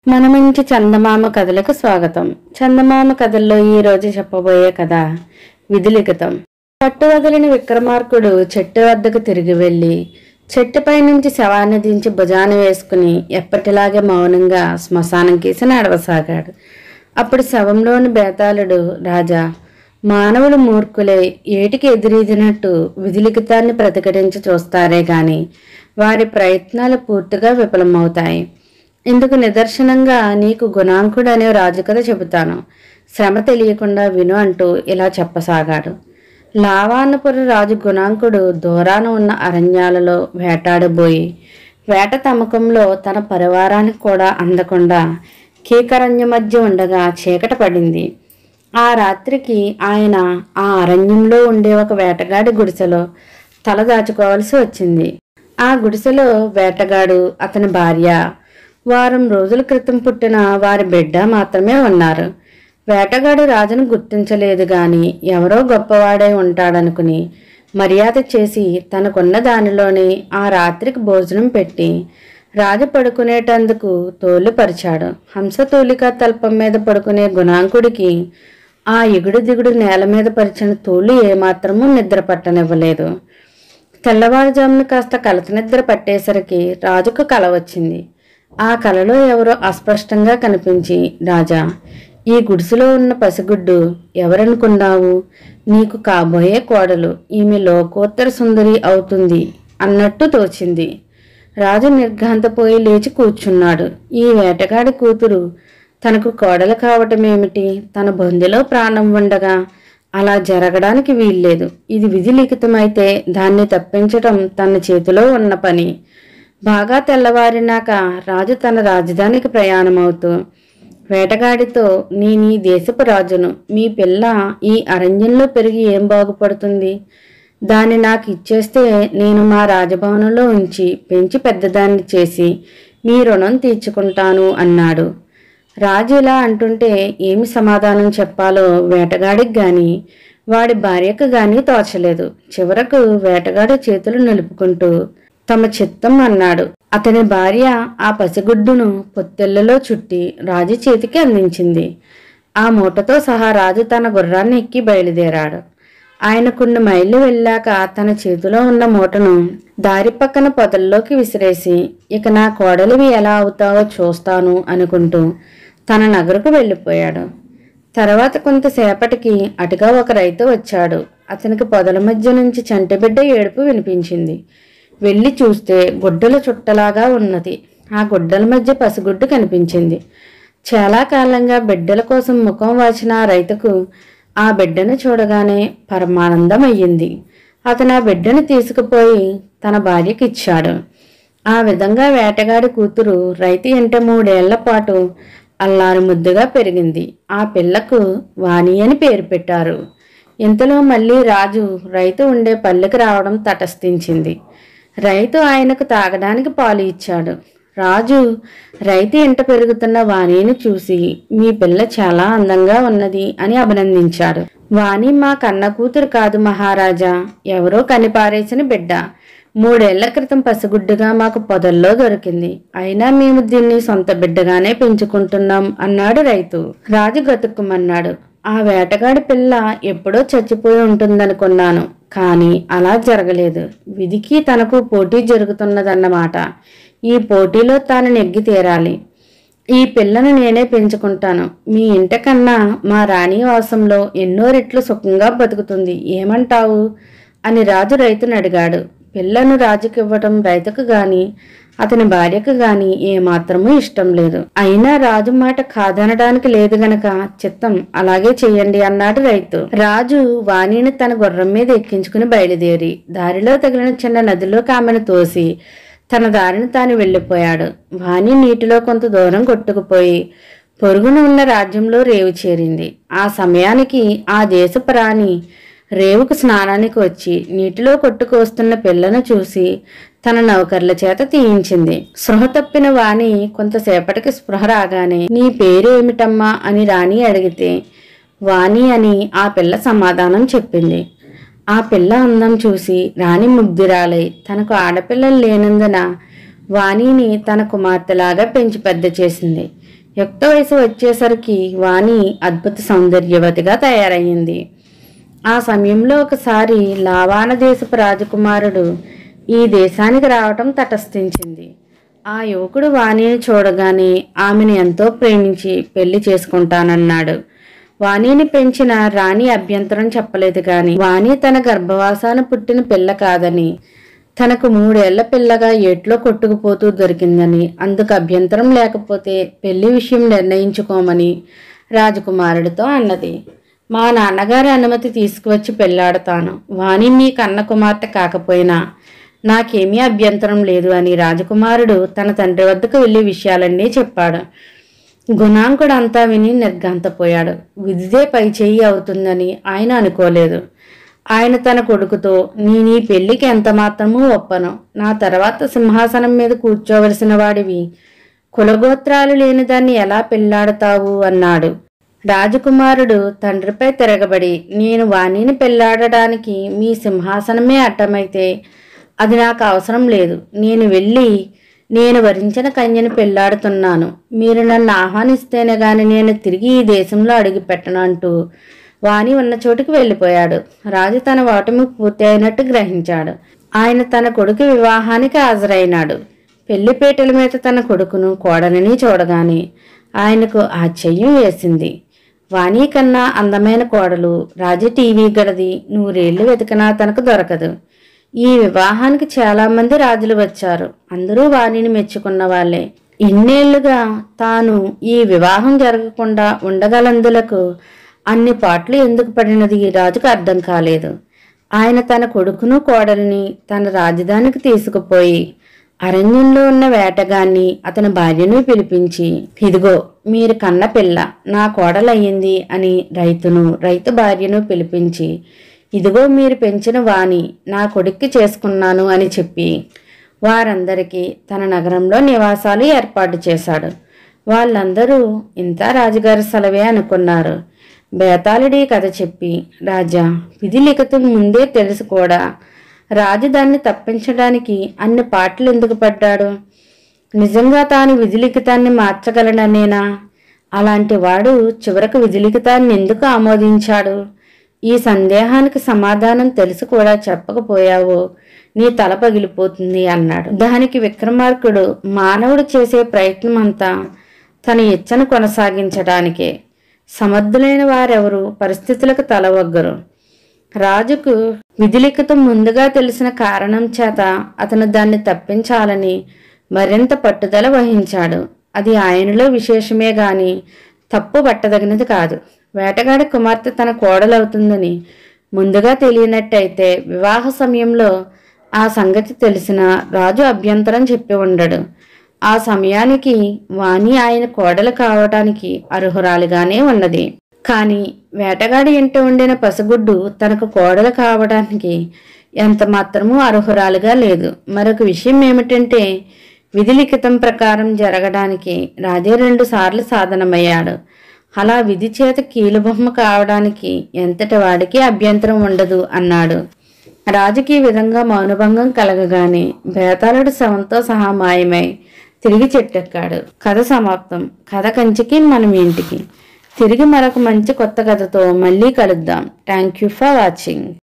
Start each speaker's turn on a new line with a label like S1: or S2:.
S1: మన మంచి చందమామ కథలకు స్వాగతం చందమామ కథల్లో ఈ రోజు చెప్పబోయే కథ విధిలిఖితం పట్టు వదిలిన విక్రమార్కుడు చెట్టు వద్దకు తిరిగి వెళ్ళి చెట్టుపై నుంచి శవాన్ని దించి భుజాన వేసుకుని ఎప్పటిలాగే మౌనంగా శ్మశానం కేసి నడవసాగాడు అప్పుడు శవంలోని బేతాళుడు రాజా మానవులు మూర్ఖులే ఏటికి ఎదురీదినట్టు విధిలిఖితాన్ని ప్రతిఘటించి చూస్తారే గాని వారి ప్రయత్నాలు పూర్తిగా విఫలమవుతాయి ఇందుకు నిదర్శనంగా నీకు గుణాంకుడు అనే రాజు కథ చెబుతాను శ్రమ తెలియకుండా విను అంటూ ఇలా చెప్పసాగాడు లావానపురి రాజు గుణాంకుడు దూరాన ఉన్న అరణ్యాలలో వేటాడబోయి వేట తమకంలో తన పరివారానికి కూడా అందకుండా కీకరణ్య మధ్య ఉండగా చీకట పడింది ఆ రాత్రికి ఆయన ఆ అరణ్యంలో ఉండే ఒక వేటగాడి గుడిసెలో తల దాచుకోవాల్సి వచ్చింది ఆ గుడిసెలో వేటగాడు అతని భార్య వారం రోజుల క్రితం పుట్టిన వారి బిడ్డ మాత్రమే ఉన్నారు వేటగాడు రాజును గుర్తించలేదు గాని ఎవరో గొప్పవాడై ఉంటాడనుకుని మర్యాద చేసి తనకున్న దానిలోనే ఆ రాత్రికి భోజనం పెట్టి రాజు పడుకునేటందుకు తోలుపరిచాడు హంసతూలిక తల్పం మీద పడుకునే గుణాంకుడికి ఆ ఎగుడు దిగుడు నేల మీద పరిచిన తోలు ఏమాత్రమూ నిద్ర పట్టనివ్వలేదు తెల్లవారుజామున కాస్త కలత నిద్ర పట్టేసరికి రాజుకు కల వచ్చింది ఆ కలలో ఎవరో అస్పష్టంగా కనిపించి రాజా ఈ గుడిసెలో ఉన్న పసిగుడ్డు ఎవరనుకున్నావు నీకు కాబోయే కోడలు ఈమె లోకోత్తర సుందరి అవుతుంది అన్నట్టు తోచింది రాజు నిర్ఘాంతపోయి లేచి కూర్చున్నాడు ఈ వేటగాడి కూతురు తనకు కోడలు కావటమేమిటి తన బొందిలో ప్రాణం ఉండగా అలా జరగడానికి వీల్లేదు ఇది విధి లిఖితమైతే దాన్ని తప్పించటం తన చేతిలో ఉన్న పని బాగా తెల్లవారినాక రాజు తన రాజధానికి ప్రయాణమవుతూ వేటగాడితో నీ నీ దేశపు రాజును మీ పిల్ల ఈ అరణ్యంలో పెరిగి ఏం బాగుపడుతుంది దాన్ని నాకు ఇచ్చేస్తే నేను మా రాజభవనంలో ఉంచి పెంచి పెద్దదాన్ని చేసి మీ రుణం తీర్చుకుంటాను అన్నాడు రాజు ఇలా అంటుంటే ఏమి సమాధానం చెప్పాలో వేటగాడికి గాని వాడి భార్యకు గాని తోచలేదు చివరకు వేటగాడు చేతులు నిలుపుకుంటూ తమ చిత్తం అన్నాడు అతని భార్య ఆ పసిగుడ్డును పొత్తెళ్లలో చుట్టి రాజు చేతికి అందించింది ఆ మూటతో సహా రాజు తన గుర్రాన్ని ఎక్కి బయలుదేరాడు ఆయన కొన్ని మైళ్ళు వెళ్ళాక తన చేతిలో ఉన్న మూటను దారి పక్కన పొదల్లోకి విసిరేసి ఇక నా కోడలివి ఎలా అవుతావో చూస్తాను అనుకుంటూ తన నగరకు వెళ్ళిపోయాడు తర్వాత కొంతసేపటికి అటుగా ఒక రైతు వచ్చాడు అతనికి పొదల మధ్య నుంచి చంటిబిడ్డ ఏడుపు వినిపించింది వెళ్ళి చూస్తే గుడ్డల చుట్టలాగా ఉన్నది ఆ గుడ్డల మధ్య పసిగుడ్డు కనిపించింది చాలా కాలంగా బిడ్డల కోసం ముఖం వాచిన ఆ రైతుకు ఆ బిడ్డను చూడగానే పరమానందం అయ్యింది అతను ఆ బిడ్డను తీసుకుపోయి తన భార్యకి ఇచ్చాడు ఆ విధంగా వేటగాడి కూతురు రైతు ఇంట మూడేళ్ల పాటు అల్లారు ముద్దుగా పెరిగింది ఆ పిల్లకు వాణి అని పేరు పెట్టారు ఇంతలో మళ్ళీ రాజు రైతు ఉండే పల్లెకి రావడం తటస్థించింది రైతు ఆయనకు తాగడానికి పాలు ఇచ్చాడు రాజు రైతు ఇంట పెరుగుతున్న వాణిని చూసి మీ పిల్ల చాలా అందంగా ఉన్నది అని అభినందించాడు వాణి మా కన్న కూతురు కాదు మహారాజా ఎవరో కనిపారేసిన బిడ్డ మూడేళ్ల క్రితం పసిగుడ్డుగా మాకు పొదల్లో దొరికింది అయినా మేము దీన్ని సొంత బిడ్డగానే పెంచుకుంటున్నాం అన్నాడు రైతు రాజు గతుక్కుమన్నాడు ఆ వేటగాడి పిల్ల ఎప్పుడో చచ్చిపోయి ఉంటుందనుకున్నాను కానీ అలా జరగలేదు విధికి తనకు పోటీ జరుగుతున్నదన్నమాట ఈ పోటీలో తాను నెగ్గి తీరాలి ఈ పిల్లను నేనే పెంచుకుంటాను మీ ఇంట కన్నా మా రాణివాసంలో ఎన్నో రెట్లు సుఖంగా బతుకుతుంది ఏమంటావు అని రాజు రైతుని అడిగాడు పిల్లను రాజుకివ్వటం రైతుకు గాని అతని భార్యకు గాని ఏమాత్రమూ ఇష్టం లేదు అయినా రాజు మాట కాదనడానికి లేదు గనక చిత్తం అలాగే చెయ్యండి అన్నాడు రైతు రాజు వాణిని తన గుర్రం మీద ఎక్కించుకుని బయలుదేరి దారిలో తగిలిన చిన్న నదిలోకి ఆమెను తోసి తన దారిని తాను వెళ్ళిపోయాడు వాణి నీటిలో కొంత దూరం కొట్టుకుపోయి పొరుగున ఉన్న రాజ్యంలో రేవు చేరింది ఆ సమయానికి ఆ దేశపు రాణి రేవుకు స్నానానికి వచ్చి నీటిలో కొట్టుకొస్తున్న పిల్లను చూసి తన నౌకర్ల చేత తీయించింది స్పృహ తప్పిన వాణి కొంతసేపటికి స్పృహ రాగానే నీ పేరు ఏమిటమ్మా అని రాణి అడిగితే వాణి అని ఆ పిల్ల సమాధానం చెప్పింది ఆ పిల్ల అందం చూసి రాణి ముగ్ధురాలై తనకు ఆడపిల్లలు లేనందున వాణిని తన కుమార్తెలాగా పెంచి పెద్ద చేసింది యుక్త వయసు వచ్చేసరికి వాణి అద్భుత సౌందర్యవతిగా తయారయ్యింది ఆ సమయంలో ఒకసారి లావాన దేశపు రాజకుమారుడు ఈ దేశానికి రావటం తటస్థించింది ఆ యువకుడు వాణిని చూడగానే ఆమెను ఎంతో ప్రేమించి పెళ్లి చేసుకుంటానన్నాడు వాణిని పెంచిన రాణి అభ్యంతరం చెప్పలేదు కానీ వాణి తన గర్భవాసాన పుట్టిన పిల్ల కాదని తనకు మూడేళ్ల పిల్లగా ఏట్లో కొట్టుకుపోతూ దొరికిందని అందుకు అభ్యంతరం లేకపోతే పెళ్లి విషయం నిర్ణయించుకోమని రాజకుమారుడితో అన్నది మా నాన్నగారి అనుమతి తీసుకువచ్చి పెళ్లాడతాను వాణి మీ కన్న కుమార్తె కాకపోయినా నాకేమీ అభ్యంతరం లేదు అని రాజకుమారుడు తన తండ్రి వద్దకు వెళ్ళి విషయాలన్నీ చెప్పాడు గుణాంకుడు అంతా విని నిర్ఘాంతపోయాడు విధిదే పై చెయ్యి అవుతుందని ఆయన అనుకోలేదు ఆయన తన కొడుకుతో నేను ఈ పెళ్లికి ఎంత మాత్రమూ ఒప్పను నా తర్వాత సింహాసనం మీద కూర్చోవలసిన వాడివి కులగోత్రాలు లేని దాన్ని ఎలా పెళ్లాడతావు అన్నాడు రాజకుమారుడు తండ్రిపై తిరగబడి నేను వాణిని పెళ్లాడడానికి మీ సింహాసనమే అడ్డమైతే అది నాకు అవసరం లేదు నేను వెళ్ళి నేను వరించిన కన్యను పెళ్లాడుతున్నాను మీరు నన్ను ఆహ్వానిస్తేనే గాని నేను తిరిగి ఈ దేశంలో అడుగు పెట్టను అంటూ వాణి ఉన్న చోటుకి వెళ్ళిపోయాడు రాజు తన ఓటమి పూర్తి అయినట్టు గ్రహించాడు ఆయన తన కొడుకు వివాహానికి హాజరైనాడు పెళ్లిపేటల మీద తన కొడుకును కోడలిని చూడగానే ఆయనకు ఆశ్చర్యం వేసింది వాణి కన్నా అందమైన కోడలు రాజు టీవీ గడది నూరేళ్లు వెతికినా తనకు దొరకదు ఈ వివాహానికి చాలా మంది రాజులు వచ్చారు అందరూ వాణిని మెచ్చుకున్న వాళ్ళే ఇన్నేళ్లుగా తాను ఈ వివాహం జరగకుండా ఉండగలందులకు అన్ని పాటలు ఎందుకు పడినది ఈ రాజుకు అర్థం కాలేదు ఆయన తన కొడుకును కోడలిని తన రాజధానికి తీసుకుపోయి అరణ్యంలో ఉన్న వేటగాన్ని అతని భార్యను పిలిపించి ఇదిగో మీరు కన్న పిల్ల నా కోడలయ్యింది అని రైతును రైతు భార్యను పిలిపించి ఇదిగో మీరు పెంచిన వాణి నా కొడుక్కి చేసుకున్నాను అని చెప్పి వారందరికీ తన నగరంలో నివాసాలు ఏర్పాటు చేశాడు వాళ్ళందరూ ఇంత రాజుగారి సెలవే అనుకున్నారు బేతాళుడి కథ చెప్పి రాజా విధి లిఖితం ముందే తెలుసు కూడా రాజు దాన్ని తప్పించడానికి అన్ని పాటలు ఎందుకు పడ్డాడు నిజంగా తాను విధి లిఖితాన్ని మార్చగలననేనా అలాంటి వాడు చివరకు విధి లిఖితాన్ని ఎందుకు ఆమోదించాడు ఈ సందేహానికి సమాధానం తెలిసి కూడా చెప్పకపోయావో నీ తల పగిలిపోతుంది అన్నాడు దానికి విక్రమార్కుడు మానవుడు చేసే ప్రయత్నం అంతా తన ఇచ్చను కొనసాగించడానికే సమర్థులైన వారెవరు పరిస్థితులకు తలవగ్గరు రాజుకు విధిలిఖితం ముందుగా తెలిసిన కారణం చేత అతను దాన్ని తప్పించాలని మరింత పట్టుదల వహించాడు అది ఆయనలో విశేషమే గాని తప్పు పట్టదగినది కాదు వేటగాడి కుమార్తె తన కోడలవుతుందని ముందుగా తెలియనట్టయితే వివాహ సమయంలో ఆ సంగతి తెలిసిన రాజు అభ్యంతరం చెప్పి ఉండడు ఆ సమయానికి వాణి ఆయన కోడలు కావటానికి అర్హురాలిగానే ఉన్నది కానీ వేటగాడి ఇంట ఉండిన పసిగుడ్డు తనకు కోడలు కావడానికి ఎంత మాత్రమూ అర్హురాలుగా లేదు మరొక విషయం ఏమిటంటే విధి లిఖితం ప్రకారం జరగడానికి రాజే రెండు సార్లు సాధనమయ్యాడు అలా విధి చేత కీలుబొమ్మ కావడానికి ఎంతటి వాడికి అభ్యంతరం ఉండదు అన్నాడు రాజుకి ఈ విధంగా మౌనభంగం కలగగానే బేతాళుడు శవంతో సహా మాయమై తిరిగి చెట్టెక్కాడు కథ సమాప్తం కథ కంచికి మనం ఇంటికి తిరిగి మరొక మంచి కొత్త కథతో మళ్ళీ కలుద్దాం థ్యాంక్ యూ ఫర్ వాచింగ్